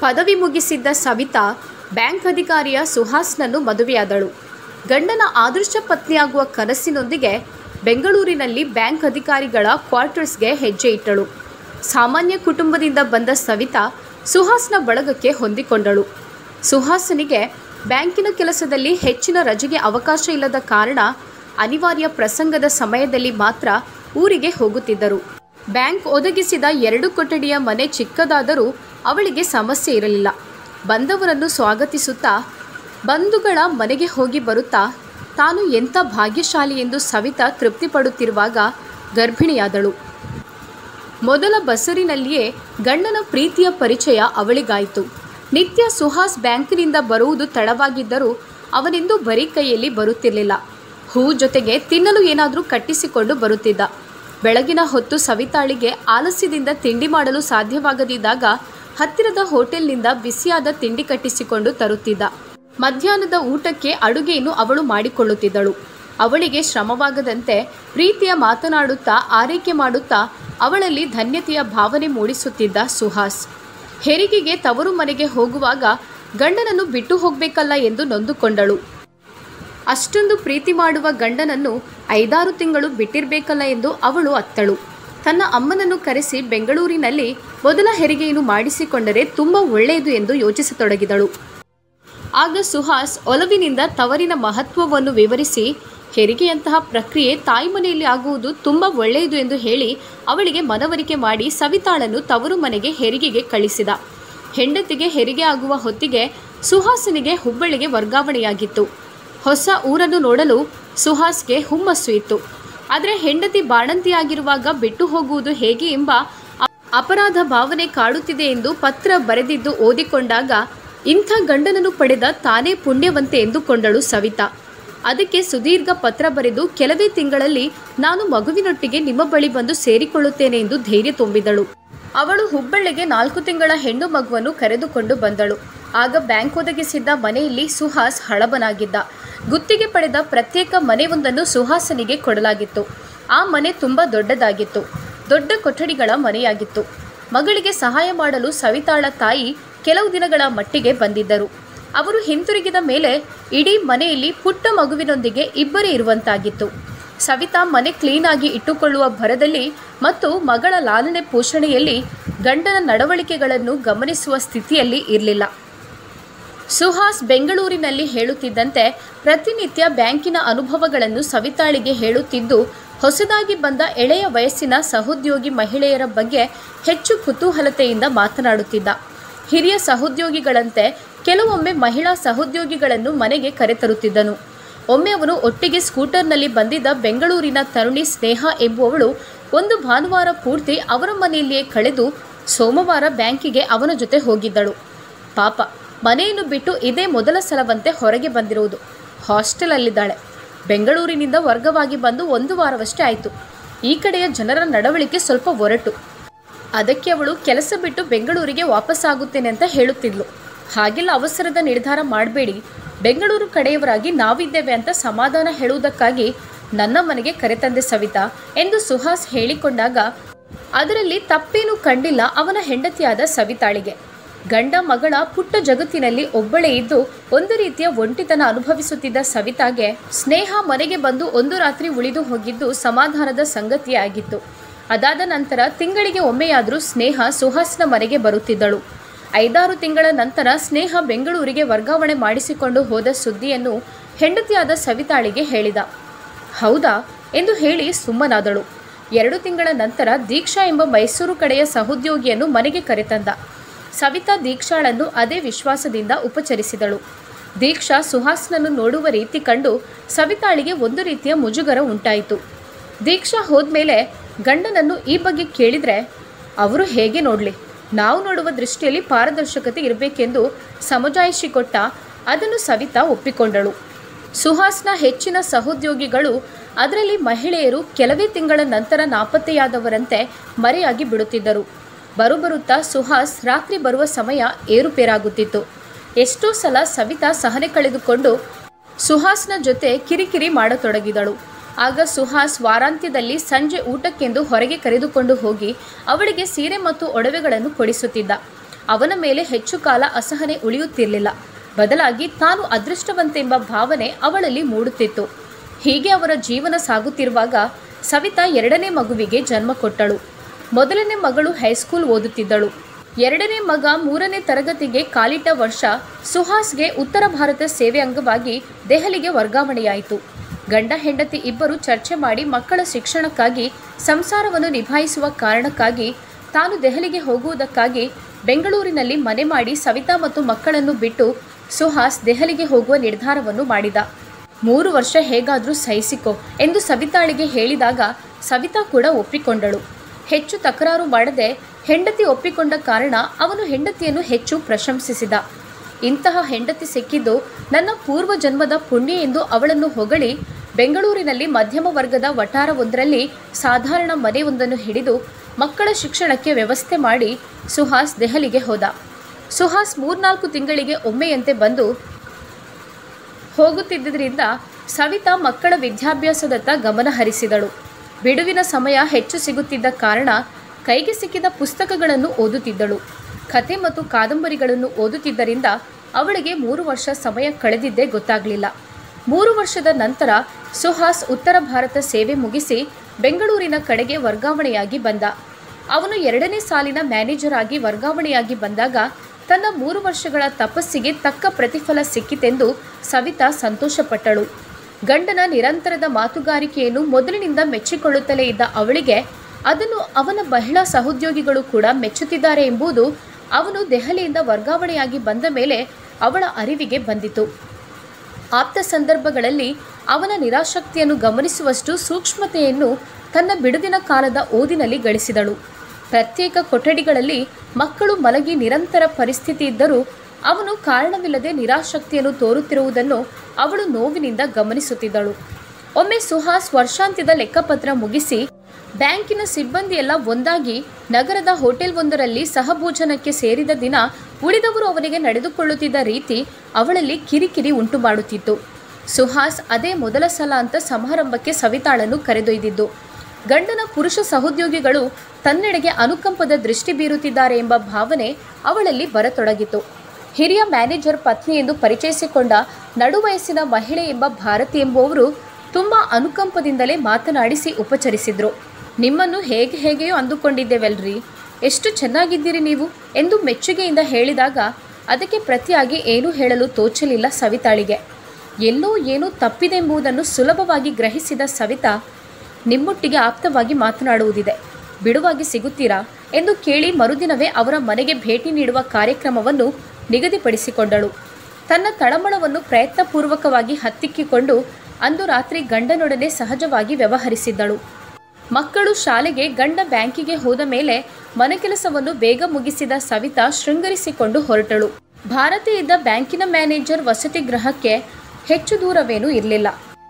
ಪದವಿ ಮುಗಿಸಿದ್ದ ಸವಿತಾ ಬ್ಯಾಂಕ್ ಅಧಿಕಾರಿಯ ಸುಹಾಸ್ನನ್ನು ಮದುವೆಯಾದಳು ಗಂಡನ ಆದರ್ಶ ಪತ್ನಿಯಾಗುವ ಕನಸಿನೊಂದಿಗೆ ಬೆಂಗಳೂರಿನಲ್ಲಿ ಬ್ಯಾಂಕ್ ಅಧಿಕಾರಿಗಳ ಕ್ವಾರ್ಟರ್ಸ್ಗೆ ಹೆಜ್ಜೆ ಇಟ್ಟಳು ಸಾಮಾನ್ಯ ಕುಟುಂಬದಿಂದ ಬಂದ ಸವಿತಾ ಸುಹಾಸ್ನ ಬಳಗಕ್ಕೆ ಹೊಂದಿಕೊಂಡಳು ಸುಹಾಸನಿಗೆ ಬ್ಯಾಂಕಿನ ಕೆಲಸದಲ್ಲಿ ಹೆಚ್ಚಿನ ರಜೆಗೆ ಅವಕಾಶ ಇಲ್ಲದ ಕಾರಣ ಅನಿವಾರ್ಯ ಪ್ರಸಂಗದ ಸಮಯದಲ್ಲಿ ಮಾತ್ರ ಊರಿಗೆ ಹೋಗುತ್ತಿದ್ದರು ಬ್ಯಾಂಕ್ ಒದಗಿಸಿದ ಎರಡು ಕೊಠಡಿಯ ಮನೆ ಚಿಕ್ಕದಾದರೂ ಅವಳಿಗೆ ಸಮಸ್ಯೆ ಇರಲಿಲ್ಲ ಬಂದವರನ್ನು ಸ್ವಾಗತಿಸುತ್ತಾ ಬಂಧುಗಳ ಮನೆಗೆ ಹೋಗಿ ಬರುತ್ತಾ ತಾನು ಎಂಥ ಭಾಗ್ಯಶಾಲಿ ಎಂದು ಸವಿತಾ ತೃಪ್ತಿಪಡುತ್ತಿರುವಾಗ ಗರ್ಭಿಣಿಯಾದಳು ಮೊದಲ ಬಸರಿನಲ್ಲಿಯೇ ಗಂಡನ ಪ್ರೀತಿಯ ಪರಿಚಯ ಅವಳಿಗಾಯಿತು ನಿತ್ಯ ಸುಹಾಸ್ ಬ್ಯಾಂಕಿನಿಂದ ಬರುವುದು ತಡವಾಗಿದ್ದರೂ ಅವನೆಂದೂ ಬರೀ ಕೈಯಲ್ಲಿ ಬರುತ್ತಿರಲಿಲ್ಲ ಹೂ ಜೊತೆಗೆ ತಿನ್ನಲು ಏನಾದರೂ ಕಟ್ಟಿಸಿಕೊಂಡು ಬರುತ್ತಿದ್ದ ಬೆಳಗಿನ ಹೊತ್ತು ಸವಿತಾಳಿಗೆ ಆಲಸ್ಯದಿಂದ ತಿಂಡಿ ಮಾಡಲು ಸಾಧ್ಯವಾಗದಿದ್ದಾಗ ಹತ್ತಿರದ ಹೋಟೆಲ್ನಿಂದ ಬಿಸಿಯಾದ ತಿಂಡಿ ಕಟ್ಟಿಸಿಕೊಂಡು ತರುತ್ತಿದ್ದ ಮಧ್ಯಾಹ್ನದ ಊಟಕ್ಕೆ ಅಡುಗೆಯನ್ನು ಅವಳು ಮಾಡಿಕೊಳ್ಳುತ್ತಿದ್ದಳು ಅವಳಿಗೆ ಶ್ರಮವಾಗದಂತೆ ಪ್ರೀತಿಯ ಮಾತನಾಡುತ್ತಾ ಆರೈಕೆ ಮಾಡುತ್ತಾ ಅವಳಲ್ಲಿ ಧನ್ಯತೆಯ ಭಾವನೆ ಮೂಡಿಸುತ್ತಿದ್ದ ಸುಹಾಸ್ ಹೆರಿಗೆಗೆ ತವರು ಮನೆಗೆ ಹೋಗುವಾಗ ಗಂಡನನ್ನು ಬಿಟ್ಟು ಹೋಗಬೇಕಲ್ಲ ಎಂದು ನೊಂದುಕೊಂಡಳು ಅಷ್ಟೊಂದು ಪ್ರೀತಿ ಮಾಡುವ ಗಂಡನನ್ನು ಐದಾರು ತಿಂಗಳು ಬಿಟ್ಟಿರಬೇಕಲ್ಲ ಎಂದು ಅವಳು ಅತ್ತಳು ತನ್ನ ಅಮ್ಮನನ್ನು ಕರೆಸಿ ಬೆಂಗಳೂರಿನಲ್ಲಿ ಮೊದಲ ಹೆರಿಗೆಯನ್ನು ಮಾಡಿಸಿಕೊಂಡರೆ ತುಂಬ ಒಳ್ಳೆಯದು ಎಂದು ಯೋಚಿಸತೊಡಗಿದಳು ಆಗ ಸುಹಾಸ್ ಒಲವಿನಿಂದ ತವರಿನ ಮಹತ್ವವನ್ನು ವಿವರಿಸಿ ಹೆರಿಗೆಯಂತಹ ಪ್ರಕ್ರಿಯೆ ತಾಯಿ ಮನೆಯಲ್ಲಿ ಆಗುವುದು ತುಂಬ ಒಳ್ಳೆಯದು ಎಂದು ಹೇಳಿ ಅವಳಿಗೆ ಮನವರಿಕೆ ಮಾಡಿ ಸವಿತಾಳನ್ನು ತವರು ಮನೆಗೆ ಹೆರಿಗೆಗೆ ಕಳಿಸಿದ ಹೆಂಡತಿಗೆ ಹೆರಿಗೆ ಆಗುವ ಹೊತ್ತಿಗೆ ಸುಹಾಸನಿಗೆ ಹುಬ್ಬಳ್ಳಿಗೆ ವರ್ಗಾವಣೆಯಾಗಿತ್ತು ಹೊಸ ಊರನ್ನು ನೋಡಲು ಸುಹಾಸ್ಗೆ ಹುಮ್ಮಸ್ಸು ಇತ್ತು ಆದರೆ ಹೆಂಡತಿ ಬಾಣಂತಿಯಾಗಿರುವಾಗ ಬಿಟ್ಟು ಹೋಗುವುದು ಹೇಗೆ ಎಂಬ ಅ- ಅಪರಾಧ ಭಾವನೆ ಕಾಡುತ್ತಿದೆ ಎಂದು ಪತ್ರ ಬರೆದಿದ್ದು ಓದಿಕೊಂಡಾಗ ಇಂಥ ಗಂಡನನ್ನು ಪಡೆದ ತಾನೇ ಪುಣ್ಯವಂತೆ ಎಂದುಕೊಂಡಳು ಸವಿತಾ ಅದಕ್ಕೆ ಸುದೀರ್ಘ ಪತ್ರ ಬರೆದು ಕೆಲವೇ ತಿಂಗಳಲ್ಲಿ ನಾನು ಮಗುವಿನೊಟ್ಟಿಗೆ ನಿಮ್ಮ ಬಳಿ ಬಂದು ಸೇರಿಕೊಳ್ಳುತ್ತೇನೆ ಎಂದು ಧೈರ್ಯ ತುಂಬಿದಳು ಅವಳು ಹುಬ್ಬಳ್ಳಿಗೆ ನಾಲ್ಕು ತಿಂಗಳ ಹೆಣ್ಣು ಮಗುವನ್ನು ಕರೆದುಕೊಂಡು ಬಂದಳು ಆಗ ಬ್ಯಾಂಕ್ ಒದಗಿಸಿದ್ದ ಮನೆಯಲ್ಲಿ ಸುಹಾಸ್ ಹಳಬನಾಗಿದ್ದ ಗುತ್ತಿಗೆ ಪಡೆದ ಪ್ರತ್ಯೇಕ ಮನೆಯೊಂದನ್ನು ಸುಹಾಸನಿಗೆ ಕೊಡಲಾಗಿತ್ತು ಆ ಮನೆ ತುಂಬ ದೊಡ್ಡದಾಗಿತ್ತು ದೊಡ್ಡ ಕೊಠಡಿಗಳ ಮನೆಯಾಗಿತ್ತು ಮಗಳಿಗೆ ಸಹಾಯ ಮಾಡಲು ಸವಿತಾಳ ತಾಯಿ ಕೆಲವು ದಿನಗಳ ಮಟ್ಟಿಗೆ ಬಂದಿದ್ದರು ಅವರು ಹಿಂತಿರುಗಿದ ಮೇಲೆ ಇಡೀ ಮನೆಯಲ್ಲಿ ಪುಟ್ಟ ಮಗುವಿನೊಂದಿಗೆ ಇಬ್ಬರೇ ಇರುವಂತಾಗಿತ್ತು ಸವಿತಾ ಮನೆ ಕ್ಲೀನಾಗಿ ಇಟ್ಟುಕೊಳ್ಳುವ ಭರದಲ್ಲಿ ಮತ್ತು ಮಗಳ ಲಾಲನೆ ಪೋಷಣೆಯಲ್ಲಿ ಗಂಡನ ನಡವಳಿಕೆಗಳನ್ನು ಗಮನಿಸುವ ಸ್ಥಿತಿಯಲ್ಲಿ ಇರಲಿಲ್ಲ ಸುಹಾಸ್ ಬೆಂಗಳೂರಿನಲ್ಲಿ ಹೇಳುತ್ತಿದ್ದಂತೆ ಪ್ರತಿನಿತ್ಯ ಬ್ಯಾಂಕಿನ ಅನುಭವಗಳನ್ನು ಸವಿತಾಳಿಗೆ ಹೇಳುತ್ತಿದ್ದು ಹೊಸದಾಗಿ ಬಂದ ಎಳೆಯ ವಯಸ್ಸಿನ ಸಹೋದ್ಯೋಗಿ ಮಹಿಳೆಯರ ಬಗ್ಗೆ ಹೆಚ್ಚು ಕುತೂಹಲತೆಯಿಂದ ಮಾತನಾಡುತ್ತಿದ್ದ ಹಿರಿಯ ಸಹೋದ್ಯೋಗಿಗಳಂತೆ ಕೆಲವೊಮ್ಮೆ ಮಹಿಳಾ ಸಹೋದ್ಯೋಗಿಗಳನ್ನು ಮನೆಗೆ ಕರೆತರುತ್ತಿದ್ದನು ಒಮ್ಮೆ ಅವನು ಒಟ್ಟಿಗೆ ಸ್ಕೂಟರ್ನಲ್ಲಿ ಬಂದಿದ್ದ ಬೆಂಗಳೂರಿನ ತರುಣಿ ಸ್ನೇಹ ಎಂಬುವವಳು ಒಂದು ಭಾನುವಾರ ಪೂರ್ತಿ ಅವರ ಮನೆಯಲ್ಲಿಯೇ ಕಳೆದು ಸೋಮವಾರ ಬ್ಯಾಂಕಿಗೆ ಅವನ ಜೊತೆ ಹೋಗಿದ್ದಳು ಪಾಪ ಮನೆಯನ್ನು ಬಿಟ್ಟು ಇದೇ ಮೊದಲ ಸಲವಂತೆ ಹೊರಗೆ ಬಂದಿರುವುದು ಹಾಸ್ಟೆಲಲ್ಲಿದ್ದಾಳೆ ಬೆಂಗಳೂರಿನಿಂದ ವರ್ಗವಾಗಿ ಬಂದು ಒಂದು ವಾರವಷ್ಟೇ ಆಯಿತು ಈ ಕಡೆಯ ಜನರ ನಡವಳಿಕೆ ಸ್ವಲ್ಪ ಒರಟು ಅದಕ್ಕೆ ಅವಳು ಕೆಲಸ ಬಿಟ್ಟು ಬೆಂಗಳೂರಿಗೆ ವಾಪಸ್ಸಾಗುತ್ತೇನೆ ಅಂತ ಹೇಳುತ್ತಿದ್ಲು ಹಾಗೆಲ್ಲ ಅವಸರದ ನಿರ್ಧಾರ ಮಾಡಬೇಡಿ ಬೆಂಗಳೂರು ಕಡೆಯವರಾಗಿ ನಾವಿದ್ದೇವೆ ಅಂತ ಸಮಾಧಾನ ಹೇಳುವುದಕ್ಕಾಗಿ ನನ್ನ ಮನೆಗೆ ಕರೆತಂದೆ ಸವಿತಾ ಎಂದು ಸುಹಾಸ್ ಹೇಳಿಕೊಂಡಾಗ ಅದರಲ್ಲಿ ತಪ್ಪೇನೂ ಕಂಡಿಲ್ಲ ಅವನ ಹೆಂಡತಿಯಾದ ಸವಿತಾಳಿಗೆ ಗಂಡ ಮಗಳ ಪುಟ್ಟ ಜಗತ್ತಿನಲ್ಲಿ ಒಬ್ಬಳೇ ಇದ್ದು ಒಂದು ರೀತಿಯ ಒಂಟಿತನ ಅನುಭವಿಸುತ್ತಿದ್ದ ಸವಿತಾಗೆ ಸ್ನೇಹ ಮನೆಗೆ ಬಂದು ಒಂದು ರಾತ್ರಿ ಉಳಿದು ಹೋಗಿದ್ದು ಸಮಾಧಾನದ ಸಂಗತಿಯೇ ಆಗಿತ್ತು ಅದಾದ ನಂತರ ತಿಂಗಳಿಗೆ ಒಮ್ಮೆಯಾದರೂ ಸ್ನೇಹ ಸುಹಾಸ್ನ ಮನೆಗೆ ಬರುತ್ತಿದ್ದಳು ಐದಾರು ತಿಂಗಳ ನಂತರ ಸ್ನೇಹ ಬೆಂಗಳೂರಿಗೆ ವರ್ಗಾವಣೆ ಮಾಡಿಸಿಕೊಂಡು ಹೋದ ಸುದ್ದಿಯನ್ನು ಹೆಂಡತಿಯಾದ ಸವಿತಾಳಿಗೆ ಹೇಳಿದ ಹೌದಾ ಎಂದು ಹೇಳಿ ಸುಮ್ಮನಾದಳು ಎರಡು ತಿಂಗಳ ನಂತರ ದೀಕ್ಷಾ ಎಂಬ ಮೈಸೂರು ಕಡೆಯ ಸಹೋದ್ಯೋಗಿಯನ್ನು ಮನೆಗೆ ಕರೆತಂದ ಸವಿತಾ ದೀಕ್ಷಾಳನ್ನು ಅದೇ ವಿಶ್ವಾಸದಿಂದ ಉಪಚರಿಸಿದಳು ದೀಕ್ಷಾ ಸುಹಾಸ್ನನ್ನು ನೋಡುವ ರೀತಿ ಕಂಡು ಸವಿತಾಳಿಗೆ ಒಂದು ರೀತಿಯ ಮುಜುಗರ ಉಂಟಾಯಿತು ದೀಕ್ಷಾ ಹೋದ್ಮೇಲೆ ಗಂಡನನ್ನು ಈ ಬಗ್ಗೆ ಕೇಳಿದರೆ ಅವರು ಹೇಗೆ ನೋಡಲಿ ನಾವು ನೋಡುವ ದೃಷ್ಟಿಯಲ್ಲಿ ಪಾರದರ್ಶಕತೆ ಇರಬೇಕೆಂದು ಸಮಜಾಯಿಷಿ ಕೊಟ್ಟ ಅದನ್ನು ಸವಿತಾ ಒಪ್ಪಿಕೊಂಡಳು ಸುಹಾಸ್ನ ಹೆಚ್ಚಿನ ಸಹೋದ್ಯೋಗಿಗಳು ಅದರಲ್ಲಿ ಮಹಿಳೆಯರು ಕೆಲವೇ ತಿಂಗಳ ನಂತರ ನಾಪತ್ತೆಯಾದವರಂತೆ ಮರೆಯಾಗಿ ಬಿಡುತ್ತಿದ್ದರು ಬರುಬರುತ್ತಾ ಸುಹಾಸ್ ರಾತ್ರಿ ಬರುವ ಸಮಯ ಏರುಪೇರಾಗುತ್ತಿತ್ತು ಎಷ್ಟೋ ಸಲ ಸವಿತಾ ಸಹನೆ ಕಳೆದುಕೊಂಡು ಸುಹಾಸ್ನ ಜೊತೆ ಕಿರಿಕಿರಿ ಮಾಡತೊಡಗಿದಳು ಆಗ ಸುಹಾಸ್ ವಾರಾಂತ್ಯದಲ್ಲಿ ಸಂಜೆ ಊಟಕ್ಕೆಂದು ಹೊರಗೆ ಕರೆದುಕೊಂಡು ಹೋಗಿ ಅವಳಿಗೆ ಸೀರೆ ಮತ್ತು ಒಡವೆಗಳನ್ನು ಕೊಡಿಸುತ್ತಿದ್ದ ಅವನ ಮೇಲೆ ಹೆಚ್ಚು ಕಾಲ ಅಸಹನೆ ಉಳಿಯುತ್ತಿರಲಿಲ್ಲ ಬದಲಾಗಿ ತಾನು ಅದೃಷ್ಟವಂತೆಂಬ ಭಾವನೆ ಅವಳಲ್ಲಿ ಮೂಡುತ್ತಿತ್ತು ಹೀಗೆ ಅವರ ಜೀವನ ಸಾಗುತ್ತಿರುವಾಗ ಸವಿತಾ ಎರಡನೇ ಮಗುವಿಗೆ ಜನ್ಮ ಕೊಟ್ಟಳು ಮೊದಲನೇ ಮಗಳು ಹೈಸ್ಕೂಲ್ ಓದುತ್ತಿದ್ದಳು ಎರಡನೇ ಮಗ ಮೂರನೇ ತರಗತಿಗೆ ಕಾಲಿಟ್ಟ ವರ್ಷ ಸುಹಾಸ್ಗೆ ಉತ್ತರ ಭಾರತ ಸೇವೆ ಅಂಗವಾಗಿ ದೆಹಲಿಗೆ ವರ್ಗಾವಣೆಯಾಯಿತು ಗಂಡ ಹೆಂಡತಿ ಇಬ್ಬರು ಚರ್ಚೆ ಮಾಡಿ ಮಕ್ಕಳ ಶಿಕ್ಷಣಕ್ಕಾಗಿ ಸಂಸಾರವನ್ನು ನಿಭಾಯಿಸುವ ಕಾರಣಕ್ಕಾಗಿ ತಾನು ದೆಹಲಿಗೆ ಹೋಗುವುದಕ್ಕಾಗಿ ಬೆಂಗಳೂರಿನಲ್ಲಿ ಮನೆ ಮಾಡಿ ಸವಿತಾ ಮತ್ತು ಮಕ್ಕಳನ್ನು ಬಿಟ್ಟು ಸುಹಾಸ್ ದೆಹಲಿಗೆ ಹೋಗುವ ನಿರ್ಧಾರವನ್ನು ಮಾಡಿದ ಮೂರು ವರ್ಷ ಹೇಗಾದರೂ ಸಹಿಸಿಕೊ ಎಂದು ಸವಿತಾಳಿಗೆ ಹೇಳಿದಾಗ ಸವಿತಾ ಕೂಡ ಒಪ್ಪಿಕೊಂಡಳು ಹೆಚ್ಚು ತಕರಾರು ಮಾಡದೆ ಹೆಂಡತಿ ಒಪ್ಪಿಕೊಂಡ ಕಾರಣ ಅವನು ಹೆಂಡತಿಯನ್ನು ಹೆಚ್ಚು ಪ್ರಶಂಸಿಸಿದ ಇಂತಹ ಹೆಂಡತಿ ಸಿಕ್ಕಿದ್ದು ನನ್ನ ಪೂರ್ವ ಜನ್ಮದ ಪುಣ್ಯ ಎಂದು ಅವಳನ್ನು ಹೊಗಳಿ ಬೆಂಗಳೂರಿನಲ್ಲಿ ಮಧ್ಯಮ ವರ್ಗದ ವಠಾರವೊಂದರಲ್ಲಿ ಸಾಧಾರಣ ಮನೆಯೊಂದನ್ನು ಹಿಡಿದು ಮಕ್ಕಳ ಶಿಕ್ಷಣಕ್ಕೆ ವ್ಯವಸ್ಥೆ ಮಾಡಿ ಸುಹಾಸ್ ದೆಹಲಿಗೆ ಹೋದ ಸುಹಾಸ್ ಮೂರ್ನಾಲ್ಕು ತಿಂಗಳಿಗೆ ಒಮ್ಮೆಯಂತೆ ಬಂದು ಹೋಗುತ್ತಿದ್ದರಿಂದ ಸವಿತಾ ಮಕ್ಕಳ ವಿದ್ಯಾಭ್ಯಾಸದತ್ತ ಗಮನ ಹರಿಸಿದಳು ಬಿಡುವಿನ ಸಮಯ ಹೆಚ್ಚು ಸಿಗುತ್ತಿದ್ದ ಕಾರಣ ಕೈಗೆ ಸಿಕ್ಕಿದ ಪುಸ್ತಕಗಳನ್ನು ಓದುತ್ತಿದ್ದಳು ಕತೆ ಮತ್ತು ಕಾದಂಬರಿಗಳನ್ನು ಓದುತ್ತಿದ್ದರಿಂದ ಅವಳಿಗೆ ಮೂರು ವರ್ಷ ಸಮಯ ಕಳೆದಿದ್ದೇ ಗೊತ್ತಾಗಲಿಲ್ಲ ಮೂರು ವರ್ಷದ ನಂತರ ಸುಹಾಸ್ ಉತ್ತರ ಭಾರತ ಸೇವೆ ಮುಗಿಸಿ ಬೆಂಗಳೂರಿನ ಕಡೆಗೆ ವರ್ಗಾವಣೆಯಾಗಿ ಬಂದ ಅವನು ಎರಡನೇ ಸಾಲಿನ ಮ್ಯಾನೇಜರ್ ಆಗಿ ವರ್ಗಾವಣೆಯಾಗಿ ಬಂದಾಗ ತನ್ನ ಮೂರು ವರ್ಷಗಳ ತಪಸ್ಸಿಗೆ ತಕ್ಕ ಪ್ರತಿಫಲ ಸಿಕ್ಕಿತೆಂದು ಸವಿತಾ ಸಂತೋಷಪಟ್ಟಳು ಗಂಡನ ನಿರಂತರದ ಮಾತುಗಾರಿಕೆಯನ್ನು ಮೊದಲಿನಿಂದ ಮೆಚ್ಚಿಕೊಳ್ಳುತ್ತಲೇ ಇದ್ದ ಅವಳಿಗೆ ಅದನ್ನು ಅವನ ಮಹಿಳಾ ಸಹೋದ್ಯೋಗಿಗಳು ಕೂಡ ಮೆಚ್ಚುತ್ತಿದ್ದಾರೆ ಎಂಬುದು ಅವನು ದೆಹಲಿಯಿಂದ ವರ್ಗಾವಣೆಯಾಗಿ ಬಂದ ಮೇಲೆ ಅವಳ ಅರಿವಿಗೆ ಬಂದಿತು ಆಪ್ತ ಸಂದರ್ಭಗಳಲ್ಲಿ ಅವನ ನಿರಾಸಕ್ತಿಯನ್ನು ಗಮನಿಸುವಷ್ಟು ಸೂಕ್ಷ್ಮತೆಯನ್ನು ತನ್ನ ಬಿಡುದಿನ ಕಾಲದ ಓದಿನಲ್ಲಿ ಗಳಿಸಿದಳು ಪ್ರತ್ಯೇಕ ಕೊಠಡಿಗಳಲ್ಲಿ ಮಕ್ಕಳು ಮಲಗಿ ನಿರಂತರ ಪರಿಸ್ಥಿತಿ ಇದ್ದರೂ ಅವನು ಕಾರಣವಿಲ್ಲದೆ ನಿರಾಸಕ್ತಿಯನ್ನು ತೋರುತ್ತಿರುವುದನ್ನು ಅವಳು ನೋವಿನಿಂದ ಗಮನಿಸುತ್ತಿದ್ದಳು ಒಮ್ಮೆ ಸುಹಾಸ್ ವರ್ಷಾಂತ್ಯದ ಲೆಕ್ಕಪತ್ರ ಮುಗಿಸಿ ಬ್ಯಾಂಕಿನ ಸಿಬ್ಬಂದಿಯೆಲ್ಲ ಒಂದಾಗಿ ನಗರದ ಹೋಟೆಲ್ ಒಂದರಲ್ಲಿ ಸಹಭೋಜನಕ್ಕೆ ಸೇರಿದ ದಿನ ಉಳಿದವರು ಅವನಿಗೆ ನಡೆದುಕೊಳ್ಳುತ್ತಿದ್ದ ರೀತಿ ಅವಳಲ್ಲಿ ಕಿರಿಕಿರಿ ಉಂಟು ಮಾಡುತ್ತಿತ್ತು ಸುಹಾಸ್ ಅದೇ ಮೊದಲ ಸಲ ಅಂತ ಸಮಾರಂಭಕ್ಕೆ ಸವಿತಾಳನ್ನು ಕರೆದೊಯ್ದಿದ್ದು ಗಂಡನ ಪುರುಷ ಸಹೋದ್ಯೋಗಿಗಳು ತನ್ನೆಡೆಗೆ ಅನುಕಂಪದ ದೃಷ್ಟಿ ಬೀರುತ್ತಿದ್ದಾರೆ ಎಂಬ ಭಾವನೆ ಅವಳಲ್ಲಿ ಬರತೊಡಗಿತು ಹಿರಿಯ ಮ್ಯಾನೇಜರ್ ಪತ್ನಿ ಎಂದು ಪರಿಚಯಿಸಿಕೊಂಡ ನಡುವಯಸ್ಸಿನ ಮಹಿಳೆ ಎಂಬ ಭಾರತಿ ಎಂಬುವವರು ತುಂಬ ಅನುಕಂಪದಿಂದಲೇ ಮಾತನಾಡಿಸಿ ಉಪಚರಿಸಿದ್ರು ನಿಮ್ಮನ್ನು ಹೇಗೆ ಹೇಗೆಯೋ ಅಂದುಕೊಂಡಿದ್ದೇವಲ್ರಿ ಎಷ್ಟು ಚೆನ್ನಾಗಿದ್ದೀರಿ ನೀವು ಎಂದು ಮೆಚ್ಚುಗೆಯಿಂದ ಹೇಳಿದಾಗ ಅದಕ್ಕೆ ಪ್ರತಿಯಾಗಿ ಏನೂ ಹೇಳಲು ತೋಚಲಿಲ್ಲ ಸವಿತಾಳಿಗೆ ಎಲ್ಲೋ ಏನೋ ತಪ್ಪಿದೆಂಬುದನ್ನು ಸುಲಭವಾಗಿ ಗ್ರಹಿಸಿದ ಸವಿತಾ ನಿಮ್ಮೊಟ್ಟಿಗೆ ಆಪ್ತವಾಗಿ ಮಾತನಾಡುವುದಿದೆ ಬಿಡುವಾಗಿ ಸಿಗುತ್ತೀರಾ ಎಂದು ಕೇಳಿ ಮರುದಿನವೇ ಅವರ ಮನೆಗೆ ಭೇಟಿ ನೀಡುವ ಕಾರ್ಯಕ್ರಮವನ್ನು ನಿಗದಿಪಡಿಸಿಕೊಂಡಳು ತನ್ನ ತಳಮಳವನ್ನು ಪ್ರಯತ್ನಪೂರ್ವಕವಾಗಿ ಹತ್ತಿಕ್ಕಿಕೊಂಡು ಅಂದು ರಾತ್ರಿ ಗಂಡನೊಡನೆ ಸಹಜವಾಗಿ ವ್ಯವಹರಿಸಿದ್ದಳು ಮಕ್ಕಳು ಶಾಲೆಗೆ ಗಂಡ ಬ್ಯಾಂಕಿಗೆ ಹೋದ ಮೇಲೆ ಮನೆಕೆಲಸವನ್ನು ಬೇಗ ಮುಗಿಸಿದ ಸವಿತಾ ಶೃಂಗರಿಸಿಕೊಂಡು ಹೊರಟಳು ಭಾರತಿ ಇದ್ದ ಬ್ಯಾಂಕಿನ ಮ್ಯಾನೇಜರ್ ವಸತಿ ಗೃಹಕ್ಕೆ ಹೆಚ್ಚು ದೂರವೇನೂ ಇರಲಿಲ್ಲ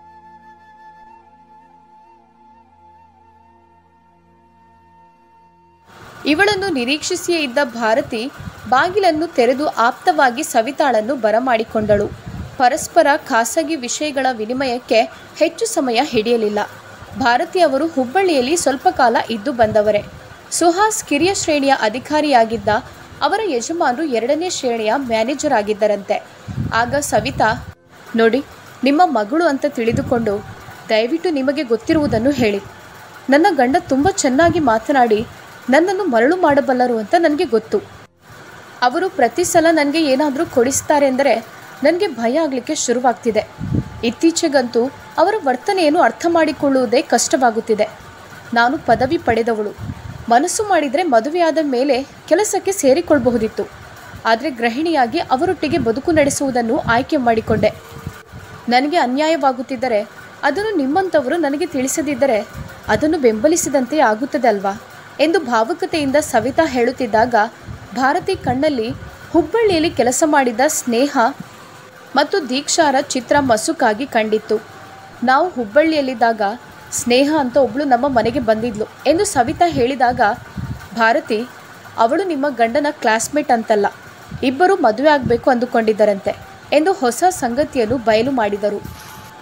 ಇವಳನ್ನು ನಿರೀಕ್ಷಿಸಿಯೇ ಇದ್ದ ಭಾರತಿ ಬಾಗಿಲನ್ನು ತೆರೆದು ಆಪ್ತವಾಗಿ ಸವಿತಾಳನ್ನು ಬರಮಾಡಿಕೊಂಡಳು ಪರಸ್ಪರ ಖಾಸಗಿ ವಿಷಯಗಳ ವಿನಿಮಯಕ್ಕೆ ಹೆಚ್ಚು ಸಮಯ ಹಿಡಿಯಲಿಲ್ಲ ಭಾರತಿ ಅವರು ಹುಬ್ಬಳ್ಳಿಯಲ್ಲಿ ಸ್ವಲ್ಪ ಕಾಲ ಇದ್ದು ಬಂದವರೇ ಸುಹಾಸ್ ಕಿರಿಯ ಶ್ರೇಣಿಯ ಅಧಿಕಾರಿಯಾಗಿದ್ದ ಅವರ ಯಜಮಾನರು ಎರಡನೇ ಶ್ರೇಣಿಯ ಮ್ಯಾನೇಜರ್ ಆಗಿದ್ದರಂತೆ ಆಗ ಸವಿತಾ ನೋಡಿ ನಿಮ್ಮ ಮಗಳು ಅಂತ ತಿಳಿದುಕೊಂಡು ದಯವಿಟ್ಟು ನಿಮಗೆ ಗೊತ್ತಿರುವುದನ್ನು ಹೇಳಿ ನನ್ನ ಗಂಡ ತುಂಬ ಚೆನ್ನಾಗಿ ಮಾತನಾಡಿ ನನ್ನನ್ನು ಮರಳು ಮಾಡಬಲ್ಲರು ಅಂತ ನನಗೆ ಗೊತ್ತು ಅವರು ಪ್ರತಿ ಸಲ ನನಗೆ ಏನಾದರೂ ಕೊಡಿಸ್ತಾರೆ ಎಂದರೆ ನನಗೆ ಭಯ ಆಗಲಿಕ್ಕೆ ಶುರುವಾಗ್ತಿದೆ ಇತ್ತೀಚೆಗಂತೂ ಅವರ ವರ್ತನೆಯನ್ನು ಅರ್ಥ ಮಾಡಿಕೊಳ್ಳುವುದೇ ಕಷ್ಟವಾಗುತ್ತಿದೆ ನಾನು ಪದವಿ ಪಡೆದವಳು ಮನಸ್ಸು ಮಾಡಿದರೆ ಮದುವೆಯಾದ ಮೇಲೆ ಕೆಲಸಕ್ಕೆ ಸೇರಿಕೊಳ್ಳಬಹುದಿತ್ತು ಆದರೆ ಗೃಹಿಣಿಯಾಗಿ ಅವರೊಟ್ಟಿಗೆ ಬದುಕು ನಡೆಸುವುದನ್ನು ಆಯ್ಕೆ ಮಾಡಿಕೊಂಡೆ ನನಗೆ ಅನ್ಯಾಯವಾಗುತ್ತಿದ್ದರೆ ಅದನ್ನು ನಿಮ್ಮಂಥವರು ನನಗೆ ತಿಳಿಸದಿದ್ದರೆ ಅದನ್ನು ಬೆಂಬಲಿಸಿದಂತೆ ಆಗುತ್ತದೆ ಅಲ್ವಾ ಎಂದು ಭಾವುಕತೆಯಿಂದ ಸವಿತಾ ಹೇಳುತ್ತಿದ್ದಾಗ ಭಾರತಿ ಕಣ್ಣಲ್ಲಿ ಹುಬ್ಬಳ್ಳಿಯಲ್ಲಿ ಕೆಲಸ ಮಾಡಿದ ಸ್ನೇಹ ಮತ್ತು ದೀಕ್ಷಾರ ಚಿತ್ರ ಮಸುಕಾಗಿ ಕಂಡಿತ್ತು ನಾವು ಹುಬ್ಬಳ್ಳಿಯಲ್ಲಿದ್ದಾಗ ಸ್ನೇಹ ಅಂತ ಒಬ್ಳು ನಮ್ಮ ಮನೆಗೆ ಬಂದಿದ್ಲು ಎಂದು ಸವಿತಾ ಹೇಳಿದಾಗ ಭಾರತಿ ಅವಳು ನಿಮ್ಮ ಗಂಡನ ಕ್ಲಾಸ್ಮೇಟ್ ಅಂತಲ್ಲ ಇಬ್ಬರು ಮದುವೆ ಆಗಬೇಕು ಅಂದುಕೊಂಡಿದ್ದರಂತೆ ಎಂದು ಹೊಸ ಸಂಗತಿಯನ್ನು ಬಯಲು ಮಾಡಿದರು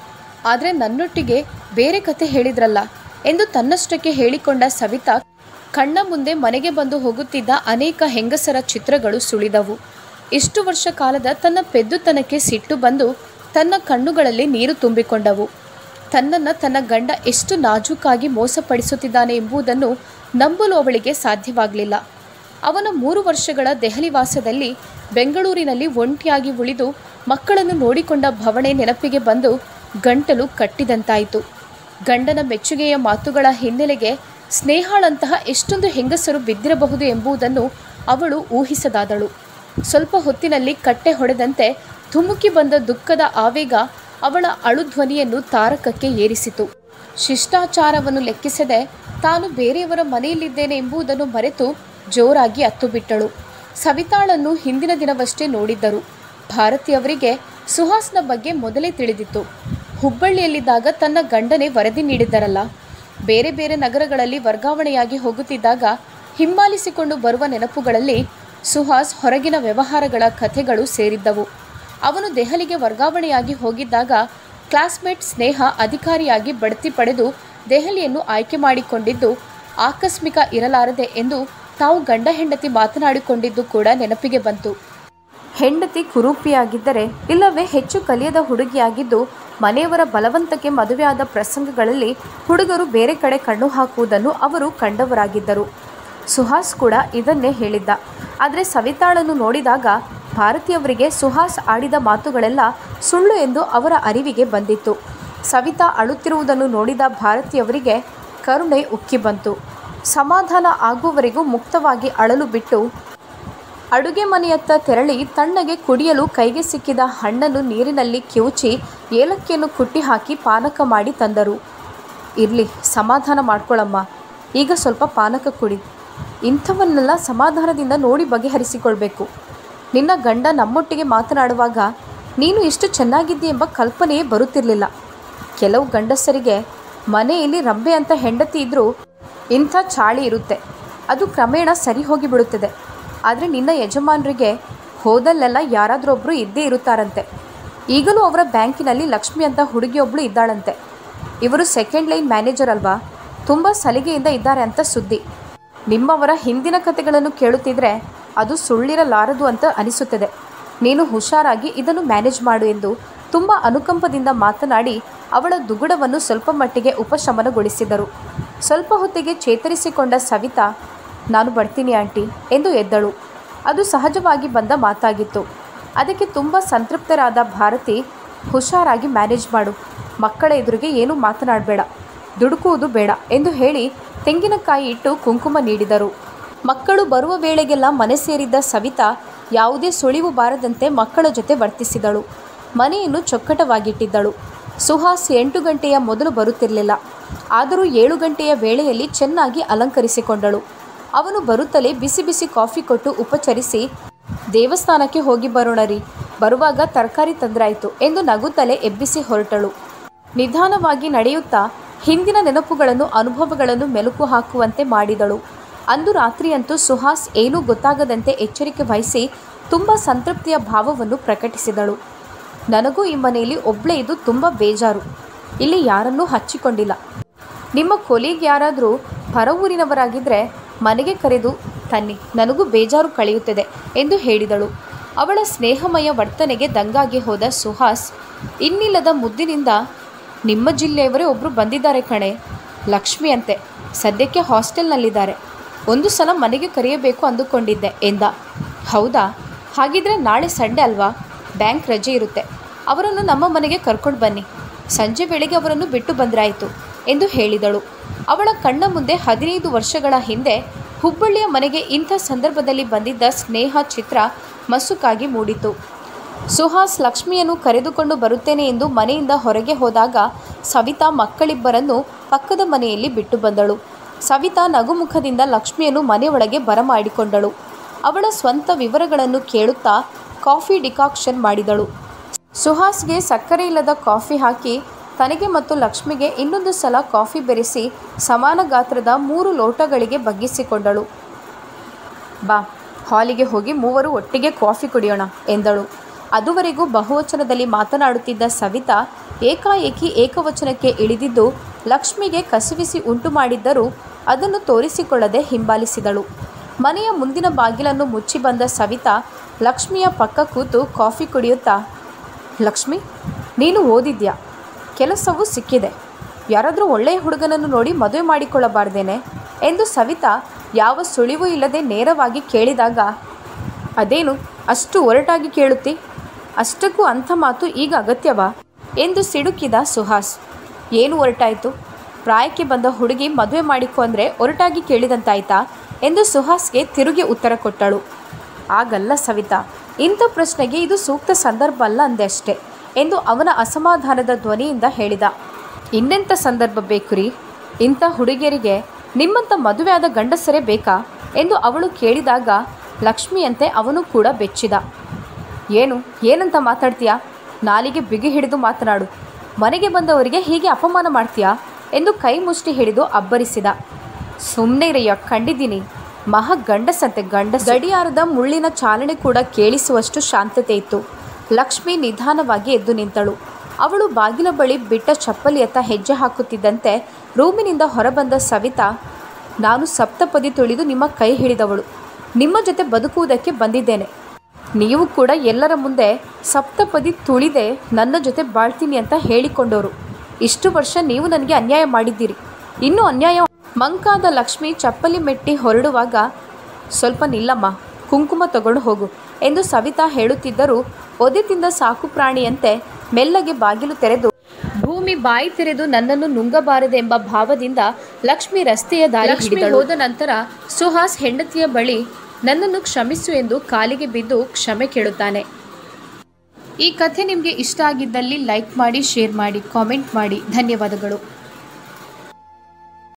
ಆದರೆ ನನ್ನೊಟ್ಟಿಗೆ ಬೇರೆ ಕತೆ ಹೇಳಿದ್ರಲ್ಲ ಎಂದು ತನ್ನಷ್ಟಕ್ಕೆ ಹೇಳಿಕೊಂಡ ಸವಿತಾ ಕಣ್ಣ ಮುಂದೆ ಮನೆಗೆ ಬಂದು ಹೋಗುತ್ತಿದ್ದ ಅನೇಕ ಹೆಂಗಸರ ಚಿತ್ರಗಳು ಸುಳಿದವು ಇಷ್ಟು ವರ್ಷ ಕಾಲದ ತನ್ನ ಪೆದ್ದುತನಕ್ಕೆ ಸಿಟ್ಟು ಬಂದು ತನ್ನ ಕಣ್ಣುಗಳಲ್ಲಿ ನೀರು ತುಂಬಿಕೊಂಡವು ತನ್ನನ್ನು ತನ್ನ ಗಂಡ ಎಷ್ಟು ನಾಜೂಕಾಗಿ ಮೋಸಪಡಿಸುತ್ತಿದ್ದಾನೆ ಎಂಬುದನ್ನು ನಂಬಲು ಅವಳಿಗೆ ಸಾಧ್ಯವಾಗಲಿಲ್ಲ ಅವನ ಮೂರು ವರ್ಷಗಳ ದೆಹಲಿ ವಾಸದಲ್ಲಿ ಬೆಂಗಳೂರಿನಲ್ಲಿ ಒಂಟಿಯಾಗಿ ಉಳಿದು ಮಕ್ಕಳನ್ನು ನೋಡಿಕೊಂಡ ಭವಣೆ ನೆನಪಿಗೆ ಬಂದು ಗಂಟಲು ಕಟ್ಟಿದಂತಾಯಿತು ಗಂಡನ ಮೆಚ್ಚುಗೆಯ ಮಾತುಗಳ ಹಿನ್ನೆಲೆಗೆ ಸ್ನೇಹಾಳಂತಹ ಎಷ್ಟೊಂದು ಹೆಂಗಸರು ಬಿದ್ದಿರಬಹುದು ಎಂಬುದನ್ನು ಅವಳು ಊಹಿಸದಾದಳು ಸ್ವಲ್ಪ ಹೊತ್ತಿನಲ್ಲಿ ಕಟ್ಟೆ ಹೊಡೆದಂತೆ ಧುಮುಕಿ ಬಂದ ದುಃಖದ ಆವೇಗ ಅವಳ ಅಳುಧ್ವನಿಯನ್ನು ತಾರಕಕ್ಕೆ ಏರಿಸಿತು ಶಿಷ್ಟಾಚಾರವನ್ನು ಲೆಕ್ಕಿಸದೆ ತಾನು ಬೇರೆಯವರ ಮನೆಯಲ್ಲಿದ್ದೇನೆ ಎಂಬುದನ್ನು ಮರೆತು ಜೋರಾಗಿ ಅತ್ತು ಬಿಟ್ಟಳು ಸವಿತಾಳನ್ನು ಹಿಂದಿನ ದಿನವಷ್ಟೇ ನೋಡಿದ್ದರು ಭಾರತಿಯವರಿಗೆ ಸುಹಾಸ್ನ ಬಗ್ಗೆ ಮೊದಲೇ ತಿಳಿದಿತ್ತು ಹುಬ್ಬಳ್ಳಿಯಲ್ಲಿದ್ದಾಗ ತನ್ನ ಗಂಡನೇ ವರದಿ ನೀಡಿದ್ದರಲ್ಲ ಬೇರೆ ಬೇರೆ ನಗರಗಳಲ್ಲಿ ವರ್ಗಾವಣೆಯಾಗಿ ಹೋಗುತ್ತಿದ್ದಾಗ ಹಿಂಬಾಲಿಸಿಕೊಂಡು ಬರುವ ನೆನಪುಗಳಲ್ಲಿ ಸುಹಾಸ್ ಹೊರಗಿನ ವ್ಯವಹಾರಗಳ ಕಥೆಗಳು ಸೇರಿದ್ದವು ಅವನು ದೆಹಲಿಗೆ ವರ್ಗಾವಣೆಯಾಗಿ ಹೋಗಿದ್ದಾಗ ಕ್ಲಾಸ್ಮೇಟ್ ಸ್ನೇಹ ಅಧಿಕಾರಿಯಾಗಿ ಬಡ್ತಿ ಪಡೆದು ದೆಹಲಿಯನ್ನು ಆಯ್ಕೆ ಮಾಡಿಕೊಂಡಿದ್ದು ಆಕಸ್ಮಿಕ ಇರಲಾರದೆ ಎಂದು ತಾವು ಗಂಡ ಹೆಂಡತಿ ಮಾತನಾಡಿಕೊಂಡಿದ್ದು ಕೂಡ ನೆನಪಿಗೆ ಬಂತು ಹೆಂಡತಿ ಕುರೂಪಿಯಾಗಿದ್ದರೆ ಇಲ್ಲವೇ ಹೆಚ್ಚು ಕಲಿಯದ ಹುಡುಗಿಯಾಗಿದ್ದು ಮನೆಯವರ ಬಲವಂತಕ್ಕೆ ಮದುವೆಯಾದ ಪ್ರಸಂಗಗಳಲ್ಲಿ ಹುಡುಗರು ಬೇರೆ ಕಡೆ ಕಣ್ಣು ಹಾಕುವುದನ್ನು ಅವರು ಕಂಡವರಾಗಿದ್ದರು ಸುಹಾಸ್ ಕೂಡ ಇದನ್ನೇ ಹೇಳಿದ್ದ ಆದರೆ ಸವಿತಾಳನ್ನು ನೋಡಿದಾಗ ಭಾರತಿಯವರಿಗೆ ಸುಹಾಸ್ ಆಡಿದ ಮಾತುಗಳೆಲ್ಲ ಸುಳ್ಳು ಎಂದು ಅವರ ಅರಿವಿಗೆ ಬಂದಿತ್ತು ಸವಿತಾ ಅಳುತ್ತಿರುವುದನ್ನು ನೋಡಿದ ಭಾರತಿಯವರಿಗೆ ಕರುಣೆ ಉಕ್ಕಿ ಬಂತು ಸಮಾಧಾನ ಆಗುವವರೆಗೂ ಮುಕ್ತವಾಗಿ ಅಳಲು ಬಿಟ್ಟು ಅಡುಗೆ ಮನೆಯತ್ತ ತೆರಳಿ ತಣ್ಣಗೆ ಕುಡಿಯಲು ಕೈಗೆ ಸಿಕ್ಕಿದ ಹಣ್ಣನ್ನು ನೀರಿನಲ್ಲಿ ಕಿವುಚಿ ಏಲಕ್ಕಿಯನ್ನು ಕುಟ್ಟಿ ಹಾಕಿ ಪಾನಕ ಮಾಡಿ ತಂದರು ಇರಲಿ ಸಮಾಧಾನ ಮಾಡ್ಕೊಳ್ಳಮ್ಮ ಈಗ ಸ್ವಲ್ಪ ಪಾನಕ ಕುಡಿ ಇಂಥವನ್ನೆಲ್ಲ ಸಮಾಧಾನದಿಂದ ನೋಡಿ ಬಗೆಹರಿಸಿಕೊಳ್ಬೇಕು ನಿನ್ನ ಗಂಡ ನಮ್ಮೊಟ್ಟಿಗೆ ಮಾತನಾಡುವಾಗ ನೀನು ಇಷ್ಟು ಚೆನ್ನಾಗಿದ್ದಿ ಎಂಬ ಕಲ್ಪನೆಯೇ ಬರುತ್ತಿರಲಿಲ್ಲ ಕೆಲವು ಗಂಡಸರಿಗೆ ಮನೆಯಲ್ಲಿ ರಂಬೆ ಅಂತ ಹೆಂಡತಿ ಇದ್ದರೂ ಇಂಥ ಚಾಳಿ ಇರುತ್ತೆ ಅದು ಕ್ರಮೇಣ ಸರಿ ಹೋಗಿಬಿಡುತ್ತದೆ ಆದರೆ ನಿನ್ನ ಯಜಮಾನರಿಗೆ ಹೋದಲ್ಲೆಲ್ಲ ಯಾರಾದ್ರೊಬ್ಬರು ಇದ್ದೇ ಇರುತ್ತಾರಂತೆ ಈಗಲೂ ಅವರ ಬ್ಯಾಂಕಿನಲ್ಲಿ ಲಕ್ಷ್ಮಿ ಅಂತ ಹುಡುಗಿಯೊಬ್ಬಳು ಇದ್ದಾಳಂತೆ ಇವರು ಸೆಕೆಂಡ್ ಲೈನ್ ಮ್ಯಾನೇಜರ್ ಅಲ್ವಾ ತುಂಬ ಸಲಿಗೆಯಿಂದ ಇದ್ದಾರೆ ಅಂತ ಸುದ್ದಿ ನಿಮ್ಮವರ ಹಿಂದಿನ ಕಥೆಗಳನ್ನು ಕೇಳುತ್ತಿದ್ರೆ ಅದು ಸುಳ್ಳಿರಲಾರದು ಅಂತ ಅನಿಸುತ್ತದೆ ನೀನು ಹುಷಾರಾಗಿ ಇದನ್ನು ಮ್ಯಾನೇಜ್ ಮಾಡು ಎಂದು ತುಂಬ ಅನುಕಂಪದಿಂದ ಮಾತನಾಡಿ ಅವಳ ದುಗುಡವನ್ನು ಸ್ವಲ್ಪ ಮಟ್ಟಿಗೆ ಉಪಶಮನಗೊಳಿಸಿದರು ಸ್ವಲ್ಪ ಹೊತ್ತಿಗೆ ಚೇತರಿಸಿಕೊಂಡ ಸವಿತಾ ನಾನು ಬರ್ತೀನಿ ಆಂಟಿ ಎಂದು ಎದ್ದಳು ಅದು ಸಹಜವಾಗಿ ಬಂದ ಮಾತಾಗಿತ್ತು ಅದಕ್ಕೆ ತುಂಬ ಸಂತೃಪ್ತರಾದ ಭಾರತಿ ಹುಷಾರಾಗಿ ಮ್ಯಾನೇಜ್ ಮಾಡು ಮಕ್ಕಳ ಎದುರಿಗೆ ಏನೂ ಮಾತನಾಡಬೇಡ ದುಡುಕುವುದು ಬೇಡ ಎಂದು ಹೇಳಿ ತೆಂಗಿನಕಾಯಿ ಇಟ್ಟು ಕುಂಕುಮ ನೀಡಿದರು ಮಕ್ಕಳು ಬರುವ ವೇಳೆಗೆಲ್ಲ ಮನೆ ಸೇರಿದ್ದ ಸವಿತಾ ಯಾವುದೇ ಸುಳಿವು ಬಾರದಂತೆ ಮಕ್ಕಳ ಜೊತೆ ವರ್ತಿಸಿದಳು ಮನೆಯನ್ನು ಚೊಕ್ಕಟವಾಗಿಟ್ಟಿದ್ದಳು ಸುಹಾಸ್ ಎಂಟು ಗಂಟೆಯ ಮೊದಲು ಬರುತ್ತಿರಲಿಲ್ಲ ಆದರೂ ಏಳು ಗಂಟೆಯ ವೇಳೆಯಲ್ಲಿ ಚೆನ್ನಾಗಿ ಅಲಂಕರಿಸಿಕೊಂಡಳು ಅವನು ಬರುತ್ತಲೇ ಬಿಸಿ ಬಿಸಿ ಕಾಫಿ ಕೊಟ್ಟು ಉಪಚರಿಸಿ ದೇವಸ್ಥಾನಕ್ಕೆ ಹೋಗಿ ಬರೋಣ ರೀ ಬರುವಾಗ ತರಕಾರಿ ತಂದ್ರಾಯ್ತು ಎಂದು ನಗುತ್ತಲೇ ಎಬ್ಬಿಸಿ ಹೊರಟಳು ನಿಧಾನವಾಗಿ ನಡೆಯುತ್ತಾ ಹಿಂದಿನ ನೆನಪುಗಳನ್ನು ಅನುಭವಗಳನ್ನು ಮೆಲುಕು ಹಾಕುವಂತೆ ಮಾಡಿದಳು ಅಂದು ರಾತ್ರಿಯಂತೂ ಸುಹಾಸ್ ಏನೂ ಗೊತ್ತಾಗದಂತೆ ಎಚ್ಚರಿಕೆ ವಹಿಸಿ ತುಂಬ ಸಂತೃಪ್ತಿಯ ಭಾವವನ್ನು ಪ್ರಕಟಿಸಿದಳು ನನಗೂ ಈ ಮನೆಯಲ್ಲಿ ಒಬ್ಬಳೇ ಇದು ತುಂಬ ಬೇಜಾರು ಇಲ್ಲಿ ಯಾರನ್ನೂ ಹಚ್ಚಿಕೊಂಡಿಲ್ಲ ನಿಮ್ಮ ಕೊಲೀಗ್ ಯಾರಾದರೂ ಹೊರ ಊರಿನವರಾಗಿದ್ದರೆ ಮನೆಗೆ ಕರೆದು ತನ್ನಿ ನನಗೂ ಬೇಜಾರು ಕಳೆಯುತ್ತದೆ ಎಂದು ಹೇಳಿದಳು ಅವಳ ಸ್ನೇಹಮಯ ವರ್ತನೆಗೆ ದಂಗಾಗಿ ಹೋದ ಸುಹಾಸ್ ಇನ್ನಿಲ್ಲದ ಮುದ್ದಿನಿಂದ ನಿಮ್ಮ ಜಿಲ್ಲೆಯವರೇ ಒಬ್ಬರು ಬಂದಿದ್ದಾರೆ ಕಣೆ ಲಕ್ಷ್ಮಿ ಅಂತೆ ಸದ್ಯಕ್ಕೆ ಹಾಸ್ಟೆಲ್ನಲ್ಲಿದ್ದಾರೆ ಒಂದು ಸಲ ಮನೆಗೆ ಕರೆಯಬೇಕು ಅಂದುಕೊಂಡಿದ್ದೆ ಎಂದ ಹೌದಾ ಹಾಗಿದ್ರೆ ನಾಳೆ ಸಂಡೇ ಅಲ್ವಾ ಬ್ಯಾಂಕ್ ರಜೆ ಇರುತ್ತೆ ಅವರನ್ನು ನಮ್ಮ ಮನೆಗೆ ಕರ್ಕೊಂಡು ಬನ್ನಿ ಸಂಜೆ ವೇಳೆಗೆ ಅವರನ್ನು ಬಿಟ್ಟು ಬಂದ್ರಾಯಿತು ಎಂದು ಹೇಳಿದಳು ಅವಳ ಕಣ್ಣ ಮುಂದೆ ಹದಿನೈದು ವರ್ಷಗಳ ಹಿಂದೆ ಹುಬ್ಬಳ್ಳಿಯ ಮನೆಗೆ ಇಂಥ ಸಂದರ್ಭದಲ್ಲಿ ಬಂದಿದ್ದ ಸ್ನೇಹ ಚಿತ್ರ ಮಸುಕಾಗಿ ಮೂಡಿತು ಸುಹಾಸ್ ಲಕ್ಷ್ಮಿಯನ್ನು ಕರೆದುಕೊಂಡು ಬರುತ್ತೇನೆ ಎಂದು ಮನೆಯಿಂದ ಹೊರಗೆ ಹೋದಾಗ ಸವಿತಾ ಮಕ್ಕಳಿಬ್ಬರನ್ನು ಪಕ್ಕದ ಮನೆಯಲ್ಲಿ ಬಿಟ್ಟು ಬಂದಳು ಸವಿತಾ ನಗುಮುಖದಿಂದ ಲಕ್ಷ್ಮಿಯನ್ನು ಮನೆಯೊಳಗೆ ಬರಮಾಡಿಕೊಂಡಳು ಅವಳ ಸ್ವಂತ ವಿವರಗಳನ್ನು ಕೇಳುತ್ತಾ ಕಾಫಿ ಡಿಕಾಕ್ಷನ್ ಮಾಡಿದಳು ಸುಹಾಸ್ಗೆ ಸಕ್ಕರೆ ಇಲ್ಲದ ಕಾಫಿ ಹಾಕಿ ತನಗೆ ಮತ್ತು ಲಕ್ಷ್ಮಿಗೆ ಇನ್ನೊಂದು ಸಲ ಕಾಫಿ ಬೆರೆಸಿ ಸಮಾನ ಗಾತ್ರದ ಮೂರು ಲೋಟಗಳಿಗೆ ಬಗ್ಗಿಸಿಕೊಂಡಳು ಬಾ ಹಾಲಿಗೆ ಹೋಗಿ ಮೂವರು ಒಟ್ಟಿಗೆ ಕಾಫಿ ಕುಡಿಯೋಣ ಎಂದಳು ಅದುವರೆಗೂ ಬಹುವಚನದಲ್ಲಿ ಮಾತನಾಡುತ್ತಿದ್ದ ಸವಿತಾ ಏಕಾಏಕಿ ಏಕವಚನಕ್ಕೆ ಇಳಿದಿದ್ದು ಲಕ್ಷ್ಮಿಗೆ ಕಸಿವಿಸಿ ಉಂಟು ಮಾಡಿದ್ದರೂ ಅದನ್ನು ತೋರಿಸಿಕೊಳ್ಳದೆ ಹಿಂಬಾಲಿಸಿದಳು ಮನೆಯ ಮುಂದಿನ ಬಾಗಿಲನ್ನು ಮುಚ್ಚಿ ಬಂದ ಸವಿತಾ ಲಕ್ಷ್ಮಿಯ ಪಕ್ಕ ಕೂತು ಕಾಫಿ ಕುಡಿಯುತ್ತಾ ಲಕ್ಷ್ಮಿ ನೀನು ಓದಿದ್ಯಾ ಕೆಲಸವೂ ಸಿಕ್ಕಿದೆ ಯಾರಾದರೂ ಒಳ್ಳೆಯ ಹುಡುಗನನ್ನು ನೋಡಿ ಮದುವೆ ಮಾಡಿಕೊಳ್ಳಬಾರ್ದೇನೆ ಎಂದು ಸವಿತಾ ಯಾವ ಸುಳಿವೂ ಇಲ್ಲದೆ ನೇರವಾಗಿ ಕೇಳಿದಾಗ ಅದೇನು ಅಷ್ಟು ಒರಟಾಗಿ ಕೇಳುತ್ತಿ ಅಷ್ಟಕ್ಕೂ ಅಂಥ ಮಾತು ಈಗ ಅಗತ್ಯವಾ ಎಂದು ಸಿಡುಕಿದ ಸುಹಾಸ್ ಏನು ಹೊರಟಾಯಿತು ಪ್ರಾಯಕ್ಕೆ ಬಂದ ಹುಡುಗಿ ಮದುವೆ ಮಾಡಿಕೊ ಅಂದರೆ ಒರಟಾಗಿ ಕೇಳಿದಂತಾಯ್ತಾ ಎಂದು ಸುಹಾಸ್ಗೆ ತಿರುಗಿ ಉತ್ತರ ಕೊಟ್ಟಳು ಆಗಲ್ಲ ಸವಿತಾ ಇಂಥ ಪ್ರಶ್ನೆಗೆ ಇದು ಸೂಕ್ತ ಸಂದರ್ಭ ಅಲ್ಲ ಅಂದೆ ಅಷ್ಟೆ ಎಂದು ಅವನ ಅಸಮಾಧಾನದ ಧ್ವನಿಯಿಂದ ಹೇಳಿದ ಇನ್ನೆಂಥ ಸಂದರ್ಭ ಬೇಕು ರೀ ಇಂಥ ಹುಡುಗಿಯರಿಗೆ ನಿಮ್ಮಂಥ ಮದುವೆಯಾದ ಗಂಡಸರೇ ಬೇಕಾ ಎಂದು ಅವಳು ಕೇಳಿದಾಗ ಲಕ್ಷ್ಮಿಯಂತೆ ಅವನು ಕೂಡ ಬೆಚ್ಚಿದ ಏನು ಏನಂತ ಮಾತಾಡ್ತೀಯಾ ನಾಲಿಗೆ ಬಿಗಿ ಹಿಡಿದು ಮಾತನಾಡು ಮನೆಗೆ ಬಂದವರಿಗೆ ಹೀಗೆ ಅಪಮಾನ ಮಾಡ್ತೀಯಾ ಎಂದು ಕೈ ಮುಷ್ಟಿ ಹಿಡಿದು ಅಬ್ಬರಿಸಿದ ಸುಮ್ಮನೆ ಇರಯ್ಯ ಕಂಡಿದ್ದೀನಿ ಮಹಾ ಗಂಡಸಂತೆ ಗಂಡಸ ಗಡಿಯಾರದ ಮುಳ್ಳಿನ ಚಾಲನೆ ಕೂಡ ಕೇಳಿಸುವಷ್ಟು ಶಾಂತತೆ ಇತ್ತು ಲಕ್ಷ್ಮಿ ನಿಧಾನವಾಗಿ ಎದ್ದು ನಿಂತಳು ಅವಳು ಬಾಗಿಲ ಬಳಿ ಬಿಟ್ಟ ಚಪ್ಪಲಿಯತ್ತ ಹೆಜ್ಜೆ ಹಾಕುತ್ತಿದ್ದಂತೆ ರೂಮಿನಿಂದ ಹೊರಬಂದ ಸವಿತಾ ನಾನು ಸಪ್ತಪದಿ ತುಳಿದು ನಿಮ್ಮ ಕೈ ಹಿಡಿದವಳು ನಿಮ್ಮ ಜೊತೆ ಬದುಕುವುದಕ್ಕೆ ಬಂದಿದ್ದೇನೆ ನೀವು ಕೂಡ ಎಲ್ಲರ ಮುಂದೆ ಸಪ್ತಪದಿ ತುಳಿದೆ ನನ್ನ ಜೊತೆ ಬಾಳ್ತೀನಿ ಅಂತ ಹೇಳಿಕೊಂಡವರು ಇಷ್ಟು ವರ್ಷ ನೀವು ನನಗೆ ಅನ್ಯಾಯ ಮಾಡಿದ್ದೀರಿ ಇನ್ನೂ ಅನ್ಯಾಯ ಮಂಕಾದ ಲಕ್ಷ್ಮಿ ಚಪ್ಪಲಿ ಮೆಟ್ಟಿ ಹೊರಡುವಾಗ ಸ್ವಲ್ಪ ನಿಲ್ಲಮ್ಮ ಕುಂಕುಮ ತಗೊಂಡು ಹೋಗು ಎಂದು ಸವಿತಾ ಹೇಳುತ್ತಿದ್ದರೂ ಒದೆ ತಿಂದ ಸಾಕು ಪ್ರಾಣಿಯಂತೆ ಮೆಲ್ಲಗೆ ಬಾಗಿಲು ತೆರೆದು ಭೂಮಿ ಬಾಯಿ ತೆರೆದು ನನ್ನನ್ನು ನುಂಗಬಾರದೆಂಬ ಭಾವದಿಂದ ಲಕ್ಷ್ಮಿ ರಸ್ತೆಯ ದಾರಿ ಹಿಡಿದಳು. ಹೋದ ನಂತರ ಸುಹಾಸ್ ಹೆಂಡತಿಯ ಬಳಿ ನನ್ನನ್ನು ಕ್ಷಮಿಸು ಎಂದು ಕಾಲಿಗೆ ಬಿದ್ದು ಕ್ಷಮೆ ಕೇಳುತ್ತಾನೆ ಈ ಕಥೆ ನಿಮಗೆ ಇಷ್ಟ ಆಗಿದ್ದಲ್ಲಿ ಲೈಕ್ ಮಾಡಿ ಶೇರ್ ಮಾಡಿ ಕಾಮೆಂಟ್ ಮಾಡಿ ಧನ್ಯವಾದಗಳು